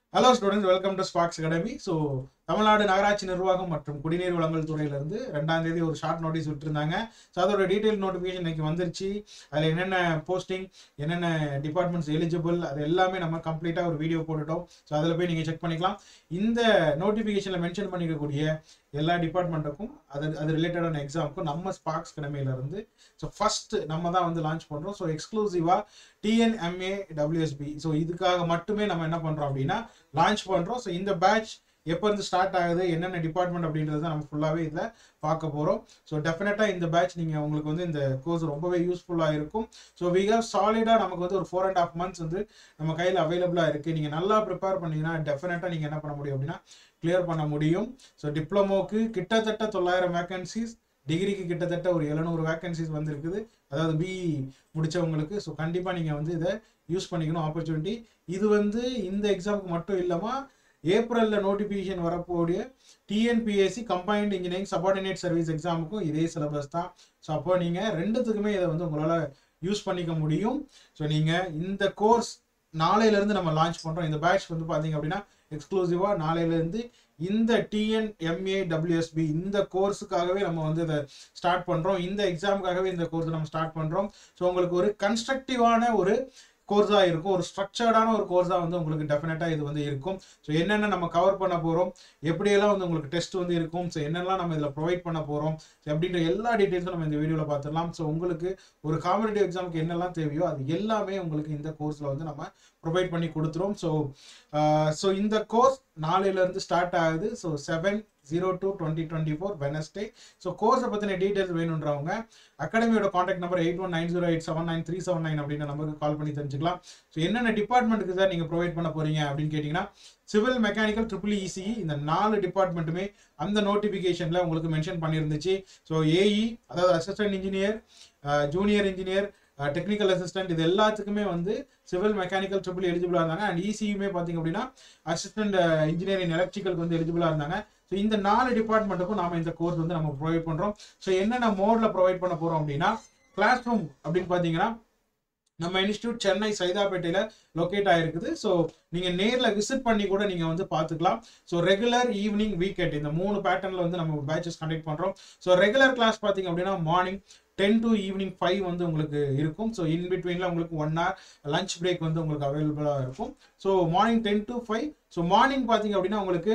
hello students welcome to Spax academy so Tamil Nadu நகராட்சி நிர்வாகம் மற்றும் குடிநீர் வழங்கல் துறையிலிருந்து ரெண்டாம் தேதி ஒரு ஷார்ட் நோட்டீஸ் விட்டுருந்தாங்க ஸோ அதோட டீட்டெயில் நோட்டிஃபிகேஷன் இன்னைக்கு வந்துருச்சு அதில் என்னென்ன போஸ்டிங் என்னென்ன டிபார்ட்மெண்ட்ஸ் எலிஜிபிள் அது எல்லாமே நம்ம கம்ப்ளீட்டாக ஒரு வீடியோ போட்டுட்டோம் ஸோ அதில் போய் நீங்கள் செக் பண்ணிக்கலாம் இந்த நோட்டிஃபிகேஷனில் மென்ஷன் பண்ணிக்கக்கூடிய எல்லா டிபார்ட்மெண்ட்டுக்கும் அது அது ரிலேட்டடான எக்ஸாமுக்கும் நம்ம ஸ்பார்க்ஸ் இருந்து ஸோ ஃபர்ஸ்ட் நம்ம தான் வந்து லான்ச் பண்ணுறோம் ஸோ எக்ஸ்க்ளூசிவாக டிஎன்எம்ஏ டபிள்யூஎஸ்பி ஸோ இதுக்காக மட்டுமே நம்ம என்ன பண்ணுறோம் அப்படின்னா லான்ச் பண்ணுறோம் ஸோ இந்த பேட்ச் எப்போ இருந்து ஸ்டார்ட் ஆகுது என்னென்ன டிபார்ட்மெண்ட் அப்படின்றத நம்ம ஃபுல்லாகவே இதில் பார்க்க போகிறோம் ஸோ டெஃபினட்டாக இந்த பேட்ச் நீங்கள் உங்களுக்கு வந்து இந்த கோர்ஸ் ரொம்பவே யூஸ்ஃபுல்லாக இருக்கும் ஸோ வி ஹவ் சாலிடாக நமக்கு வந்து ஒரு ஃபோர் அண்ட் ஆஃப் மந்த்ஸ் வந்து நம்ம கையில் அவைலபிளாக இருக்குது நீங்கள் நல்லா ப்ரிப்பேர் பண்ணீங்கன்னா டெஃபினட்டாக நீங்கள் என்ன பண்ண முடியும் அப்படின்னா கிளியர் பண்ண முடியும் ஸோ டிப்ளமோக்கு கிட்டத்தட்ட தொள்ளாயிரம் வேகன்சிஸ் டிகிரிக்கு கிட்டத்தட்ட ஒரு எழுநூறு வேகன்சிஸ் வந்திருக்குது அதாவது பிஇ முடிச்சவங்களுக்கு ஸோ கண்டிப்பாக நீங்கள் வந்து இதை யூஸ் பண்ணிக்கணும் ஆப்பர்ச்சுனிட்டி இது வந்து இந்த எக்ஸாமுக்கு மட்டும் இல்லாமல் ஏப்ரலில் நோட்டிஃபிகேஷன் வரக்கூடிய TNPSC combined engineering subordinate service எக்ஸாமுக்கும் இதே சிலபஸ் தான் ஸோ அப்போ நீங்கள் ரெண்டுத்துக்குமே இதை வந்து உங்களால் யூஸ் பண்ணிக்க முடியும் ஸோ நீங்கள் இந்த கோர்ஸ் நாளையிலேருந்து நம்ம லான்ச் பண்ணுறோம் இந்த பேட்ச் வந்து பார்த்தீங்க அப்படின்னா எக்ஸ்க்ளூசிவாக நாளையிலேருந்து இந்த டிஎன்எம்ஏ டபிள்யூஎஸ்பி இந்த கோர்ஸுக்காகவே நம்ம வந்து இதை ஸ்டார்ட் பண்ணுறோம் இந்த எக்ஸாமுக்காகவே இந்த கோர்ஸ் நம்ம ஸ்டார்ட் பண்ணுறோம் ஸோ உங்களுக்கு ஒரு கன்ஸ்ட்ரக்டிவான ஒரு கோர்ஸாக இருக்கும் ஒரு ஸ்ட்ரக்சர்டான ஒரு கோர்ஸாக வந்து உங்களுக்கு டெஃபினட்டாக இது வந்து இருக்கும் ஸோ என்னென்ன நம்ம கவர் பண்ண போகிறோம் எப்படியெல்லாம் வந்து உங்களுக்கு டெஸ்ட் வந்து இருக்கும் ஸோ என்னெல்லாம் நம்ம இதில் ப்ரொவைட் பண்ண போகிறோம் ஸோ அப்படின்ற எல்லா டீட்டெயில்ஸும் நம்ம இந்த வீடியோவில் பார்த்துடலாம் ஸோ உங்களுக்கு ஒரு காம்படிட்டிவ் எக்ஸாமுக்கு என்னெல்லாம் தேவையோ அது எல்லாமே உங்களுக்கு இந்த கோர்ஸில் வந்து நம்ம ப்ரொவைட் பண்ணி கொடுத்துரும் ஸோ ஸோ இந்த கோர்ஸ் நாளையிலேருந்து ஸ்டார்ட் ஆகுது so seven zero two twenty twenty four Wednesday so கோர்ஸை பற்றின டீட்டெயில்ஸ் வேணுன்றவங்க அகாடமியோட contact number eight one nine zero eight seven nine three seven nine அப்படின்ற நம்பருக்கு கால் பண்ணி தெரிஞ்சுக்கலாம் ஸோ என்னென்ன டிபார்ட்மெண்ட்டுக்கு சார் நீங்கள் ப்ரொவைட் பண்ண போறீங்க அப்படின்னு கேட்டிங்கன்னா சிவில் மெக்கானிக்கல் ட்ரிபிள் இசிஇ இந்த நாலு டிபார்ட்மெண்ட்டுமே அந்த நோட்டிஃபிகேஷனில் உங்களுக்கு மென்ஷன் பண்ணியிருந்துச்சு ஸோ ஏஇ அதாவது assistant engineer junior engineer technical assistant இது எல்லாத்துக்குமே வந்து சிவில் மெக்கானிக்கல் ட்ரிபிள் எலிஜிபிளாக இருந்தாங்க அண்ட் இசியுமே பார்த்தீங்க அப்படின்னா அசிஸ்டன்ட் இன்ஜினியரிங் எலக்ட்ரிக்கலுக்கு வந்து எலிஜிபிளாக இருந்தாங்க ஸோ இந்த நாலு டிபார்ட்மெண்ட்டுக்கும் நாம இந்த கோர்ஸ் வந்து நம்ம ப்ரொவைட் பண்ணுறோம் ஸோ என்னென்ன மோடில் ப்ரொவைட் பண்ண போகிறோம் அப்படின்னா கிளாஸ் ரூம் அப்படின்னு பார்த்தீங்கன்னா நம்ம இன்ஸ்டியூட் சென்னை சைதாப்பேட்டையில் லொக்கேட் ஆயிருக்குது ஸோ நீங்கள் நேரில் விசிட் பண்ணி கூட நீங்கள் வந்து பார்த்துக்கலாம் ஸோ ரெகுலர் ஈவினிங் வீக்கெண்ட் இந்த மூணு பேட்டர்னில் வந்து நம்ம பேட்சஸ் கண்டக்ட் பண்ணுறோம் ஸோ ரெகுலர் கிளாஸ் பார்த்தீங்க அப்படின்னா morning ten to evening five வந்து உங்களுக்கு இருக்கும் ஸோ இன் பிட்வீனில் உங்களுக்கு ஒன் ஹவர் லஞ்ச் பிரேக் வந்து உங்களுக்கு அவைலபிளாக இருக்கும் so morning ten to five so morning பார்த்தீங்க அப்படின்னா உங்களுக்கு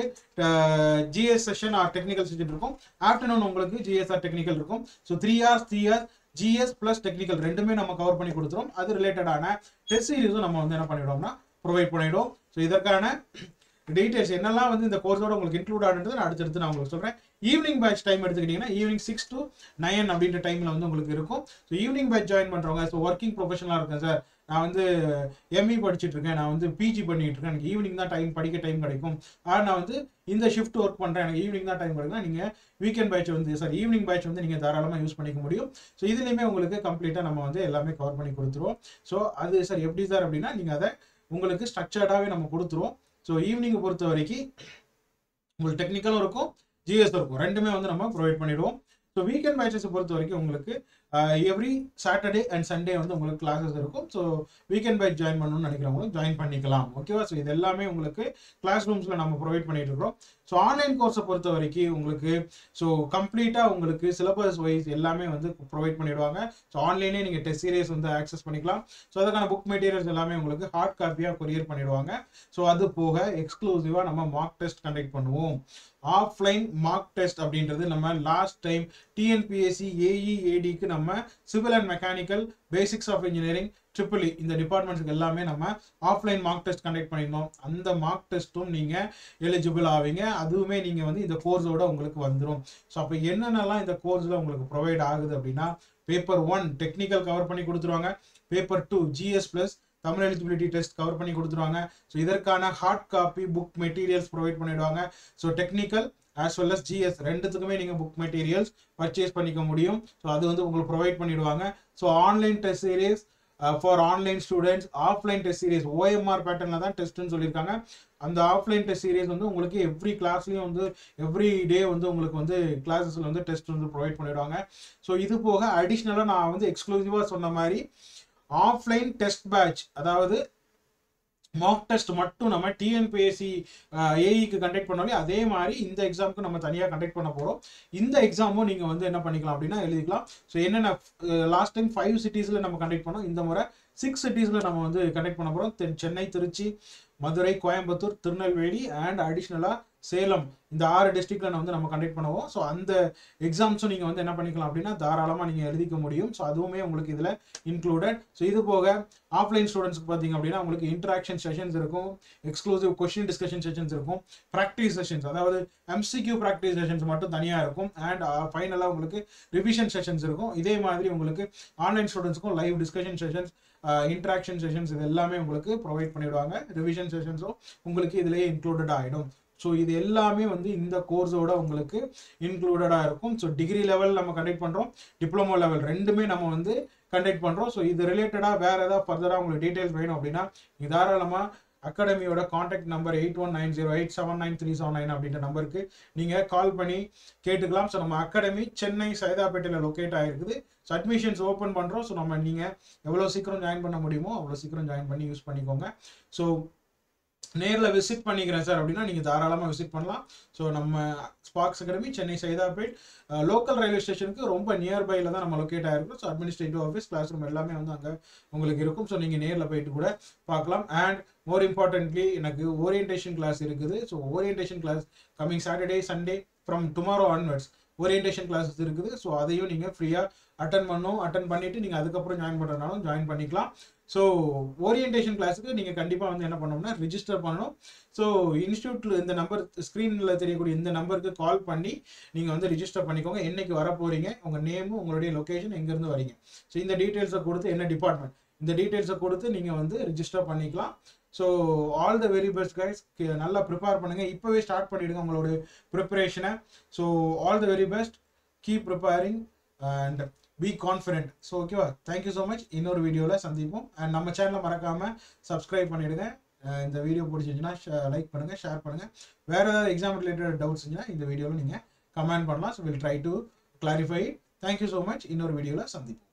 GS session or technical session இருக்கும் ஆஃப்டர்நூன் உங்களுக்கு ஜிஎஸ்ஆர் டெக்னிக்கல் இருக்கும் so three hours three hours GS plus technical ரெண்டுமே நம்ம கவர் பண்ணி கொடுத்துரும் அது ரிலேட்டடான டெஸ்ட் சீரிஸும் நம்ம வந்து என்ன பண்ணிவிடுவோம்னா ப்ரொவைட் பண்ணிவிடுவோம் ஸோ இதற்கான டீடைல்ஸ் என்னெல்லாம் வந்து இந்த கோர்ஸோட உங்களுக்கு இன்க்ளூட் ஆகுன்றது நான் அடுத்தடுத்து நான் உங்களுக்கு சொல்கிறேன் ஈவினிங் பேட்ச் டைம் எடுத்துக்கிட்டிங்கன்னா ஈவினிங் சிக்ஸ் டு நைன் அப்படின்ற டைமில் வந்து உங்களுக்கு இருக்கும் ஸோ ஈவினிங் பேட்ச் ஜாயின் பண்ணுறவங்க ஸோ ஒர்க்கிங் ப்ரொஃபஷனலாக இருக்கேன் சார் நான் வந்து எம்இ படிச்சுட்டு இருக்கேன் நான் வந்து பிஜி பண்ணிட்டு இருக்கேன் எனக்கு ஈவினிங் தான் டைம் படிக்க டைம் கிடைக்கும் ஆனால் நான் வந்து இந்த ஷிஃப்ட் ஒர்க் பண்ணுறேன் எனக்கு ஈவினிங் தான் டைம் கிடைக்கும் நீங்கள் வீக்கெண்ட் பேட்ச் வந்து சார் ஈவினிங் பேட்ச் வந்து நீங்கள் தாராளமாக யூஸ் பண்ணிக்க முடியும் ஸோ இதுலேயுமே உங்களுக்கு கம்ப்ளீட்டாக நம்ம வந்து எல்லாமே கவர் பண்ணி கொடுத்துருவோம் ஸோ அது சார் எப்படி சார் அப்படின்னா நீங்கள் அதை உங்களுக்கு ஸ்ட்ரக்சர்டாகவே நம்ம கொடுத்துருவோம் ஸோ ஈவினிங்கை பொறுத்த வரைக்கும் உங்களுக்கு டெக்னிக்கலும் இருக்கும் ஜிஎஸ் இருக்கும் ரெண்டுமே வந்து நம்ம ப்ரொவைட் பண்ணிடுவோம் ஸோ வீக்கெண்ட் பேட்சஸை பொறுத்த வரைக்கும் உங்களுக்கு எவ்ரி சாட்டர்டே அண்ட் சண்டே வந்து உங்களுக்கு கிளாஸஸ் இருக்கும் ஸோ வீக்கெண்ட் பேட்ச் ஜாயின் பண்ணணும்னு நினைக்கிறவங்களும் ஜாயின் பண்ணிக்கலாம் ஓகேவா ஸோ இது எல்லாமே உங்களுக்கு கிளாஸ் ரூம்ஸில் நம்ம ப்ரொவைட் பண்ணிட்டு இருக்கோம் ஸோ ஆன்லைன் கோர்ஸை பொறுத்த வரைக்கும் உங்களுக்கு ஸோ கம்ப்ளீட்டாக உங்களுக்கு சிலபஸ் வைஸ் எல்லாமே வந்து ப்ரொவைட் பண்ணிடுவாங்க ஸோ ஆன்லைனே நீங்கள் டெஸ்ட் சீரியஸ் வந்து ஆக்சஸ் பண்ணிக்கலாம் ஸோ அதுக்கான புக் மெட்டீரியல்ஸ் எல்லாமே உங்களுக்கு ஹார்ட் காப்பியாக கொரியர் பண்ணிடுவாங்க ஸோ அது போக எக்ஸ்க்ளூசிவாக நம்ம மார்க் டெஸ்ட் கண்டக்ட் பண்ணுவோம் ஆஃப்லைன் மார்க் டெஸ்ட் அப்படின்றது நம்ம லாஸ்ட் டைம் டிஎன்பிஎஸ்சி ஏஇ ஏடிக்கு நம்ம civil and mechanical basics of engineering triple இந்த டிபார்ட்மெண்ட்ஸ்க்கு எல்லாமே நம்ம ஆஃப்லைன் மார்க் டெஸ்ட் கண்டக்ட் பண்ணியிருந்தோம் அந்த மார்க் டெஸ்ட்டும் நீங்கள் எலிஜிபிள் ஆவீங்க அதுவுமே நீங்கள் வந்து இந்த கோர்ஸோட உங்களுக்கு வந்துடும் ஸோ அப்போ என்னென்னலாம் இந்த கோர்ஸில் உங்களுக்கு ப்ரொவைட் ஆகுது அப்படின்னா பேப்பர் ஒன் டெக்னிக்கல் கவர் பண்ணி கொடுத்துருவாங்க paper two GS plus Tamil eligibility test cover பண்ணி கொடுத்துருவாங்க ஸோ இதற்கான hard copy book materials provide பண்ணிடுவாங்க so technical as well as GS ரெண்டுத்துக்குமே நீங்கள் புக் மெட்டீரியல்ஸ் பர்ச்சேஸ் பண்ணிக்க முடியும் ஸோ அது வந்து உங்களுக்கு ப்ரொவைட் பண்ணிடுவாங்க so online test series for online students offline test series OMR பேட்டர்னில் தான் டெஸ்ட்னு சொல்லியிருக்காங்க அந்த ஆஃப்லைன் டெஸ்ட் சீரீஸ் வந்து உங்களுக்கு எவ்ரி கிளாஸ்லையும் வந்து எவ்ரி டே வந்து உங்களுக்கு வந்து கிளாஸஸில் வந்து டெஸ்ட் வந்து ப்ரொவைட் பண்ணிடுவாங்க ஸோ இது போக அடிஷ்னலாக நான் வந்து எக்ஸ்க்ளூசிவாக சொன்ன மாதிரி ஆஃப்லைன் டெஸ்ட் பேட்ச் அதாவது மாக் டெஸ்ட் மட்டும் நம்ம டிஎன்பிஎஸ்சி ஏஇக்கு கண்டக்ட் பண்ணாலே அதே மாதிரி இந்த எக்ஸாமுக்கு நம்ம தனியாக கண்டக்ட் பண்ண போகிறோம் இந்த எக்ஸாமும் நீங்கள் வந்து என்ன பண்ணிக்கலாம் அப்படின்னா எழுதிக்கலாம் ஸோ என்னென்ன லாஸ்ட் டைம் ஃபைவ் சிட்டிஸில் நம்ம கண்டக்ட் பண்ணோம் இந்த முறை சிக்ஸ் சிட்டிஸில் நம்ம வந்து கண்டக்ட் பண்ண போகிறோம் சென்னை திருச்சி மதுரை கோயம்புத்தூர் திருநெல்வேலி அண்ட் அடிஷ்னலாக சேலம் இந்த ஆறு டிஸ்ட்ரிக்ட்ல வந்து நம்ம கண்டக்ட் பண்ணுவோம் ஸோ அந்த எக்ஸாம்ஸும் நீங்கள் வந்து என்ன பண்ணிக்கலாம் அப்படின்னா தாராளமாக நீங்கள் எழுதிக்க முடியும் ஸோ அதுவுமே உங்களுக்கு இதில் இன்க்ளூடட் ஸோ இது போக ஆஃப்லைன் ஸ்டூடெண்ட்ஸ்க்கு பார்த்தீங்க அப்படின்னா உங்களுக்கு இன்ட்ராக்ஷன் செஷன்ஸ் இருக்கும் எக்ஸ்க்ளூசிவ் கொஸ்டின் டிஸ்கஷன் செஷன்ஸ் இருக்கும் ப்ராக்டிஸ் செஷன்ஸ் அதாவது எம்சிக்யூ ப்ராக்டிஸ் செஷன்ஸ் மட்டும் தனியாக இருக்கும் அண்ட் ஃபைனலாக உங்களுக்கு ரிவிஷன் செஷன்ஸ் இருக்கும் இதே மாதிரி உங்களுக்கு ஆன்லைன் ஸ்டூடெண்ட்ஸ்க்கும் live discussion sessions interaction sessions இது எல்லாமே உங்களுக்கு ப்ரொவைட் பண்ணிடுவாங்க ரிவிஷன் செஷன்ஸும் உங்களுக்கு இதுலேயே இன்க்ளூடட் ஆகிடும் ஸோ இது எல்லாமே வந்து இந்த கோர்ஸோட உங்களுக்கு இன்க்ளூடடாக இருக்கும் ஸோ டிகிரி லெவல் நம்ம கண்டக்ட் பண்ணுறோம் டிப்ளமோ லெவல் ரெண்டுமே நம்ம வந்து கண்டக்ட் பண்ணுறோம் ஸோ இது ரிலேட்டடாக வேறு ஏதாவது ஃபர்தராக உங்களுக்கு டீட்டெயில்ஸ் வேணும் அப்படின்னா இது தாராளமாக அகாடமியோட contact number eight one nine zero eight seven nine three seven nine அப்படின்ற நம்பருக்கு நீங்கள் கால் பண்ணி கேட்டுக்கலாம் ஸோ நம்ம அகாடமி சென்னை சைதாப்பேட்டையில் லொக்கேட் ஆகிருக்குது ஸோ அட்மிஷன்ஸ் ஓப்பன் பண்ணுறோம் ஸோ நம்ம நீங்கள் எவ்வளோ சீக்கிரம் ஜாயின் பண்ண முடியுமோ அவ்வளோ சீக்கிரம் ஜாயின் பண்ணி யூஸ் பண்ணிக்கோங்க ஸோ நேரில் விசிட் பண்ணிக்கிறேன் சார் அப்படின்னா நீங்கள் தாராளமாக விசிட் பண்ணலாம் ஸோ நம்ம Spax academy Chennai Saidapet local railway ஸ்டேஷனுக்கு ரொம்ப நியர்பையில் தான் நம்ம லொக்கேட் ஆகிருக்கும் so administrative office class room எல்லாமே வந்து அங்கே உங்களுக்கு இருக்கும் ஸோ நீங்கள் நேரில் போயிட்டு கூட பார்க்கலாம் அண்ட் மோர் இம்பார்ட்டன்ட்லி எனக்கு ஓரியன்டேஷன் கிளாஸ் இருக்குது so orientation class coming Saturday Sunday from tomorrow onwards orientation classes இருக்குது ஸோ அதையும் நீங்கள் ஃப்ரீயாக அட்டன் பண்ணணும் அட்டன் பண்ணிவிட்டு நீங்கள் அதுக்கப்புறம் ஜாயின் பண்ணுறதுனாலும் ஜாயின் பண்ணிக்கலாம் ஸோ ஓரியன்டேஷன் கிளாஸுக்கு நீங்கள் கண்டிப்பாக வந்து என்ன பண்ணணும்னா ரிஜிஸ்டர் பண்ணணும் ஸோ இன்ஸ்டியூட்டில் இந்த நம்பர் ஸ்க்ரீனில் தெரியக்கூடிய இந்த நம்பருக்கு கால் பண்ணி நீங்கள் வந்து ரிஜிஸ்டர் பண்ணிக்கோங்க என்னைக்கு வர போகிறீங்க உங்கள் நேமும் உங்களுடைய லொக்கேஷன் எங்கேருந்து வரீங்க ஸோ இந்த டீட்டெயில்ஸை கொடுத்து என்ன டிபார்ட்மெண்ட் இந்த டீட்டெயில்ஸை கொடுத்து நீங்கள் வந்து ரிஜிஸ்டர் பண்ணிக்கலாம் so all the very best guys நல்லா ப்ரிப்பேர் பண்ணுங்கள் இப்போவே ஸ்டார்ட் பண்ணிவிடுங்க உங்களோட ப்ரிப்பரேஷனை so all the very best keep preparing and be confident so ஓகேவா தேங்க்யூ ஸோ மச் இன்னொரு வீடியோவில் சந்திப்போம் அண்ட் நம்ம சேனலை மறக்காமல் சப்ஸ்கிரைப் பண்ணிவிடுங்க இந்த வீடியோ பிடிச்சிருந்துச்சுன்னா லைக் பண்ணுங்கள் ஷேர் பண்ணுங்கள் வேறு ஏதாவது எக்ஸாம் ரிலேட்டட் டவுட்ஸ் இருந்துச்சுன்னா இந்த வீடியோவில் நீங்கள் கமெண்ட் பண்ணலாம் so will try to clarify thank you so much இன்னொரு வீடியோவில் சந்திப்போம்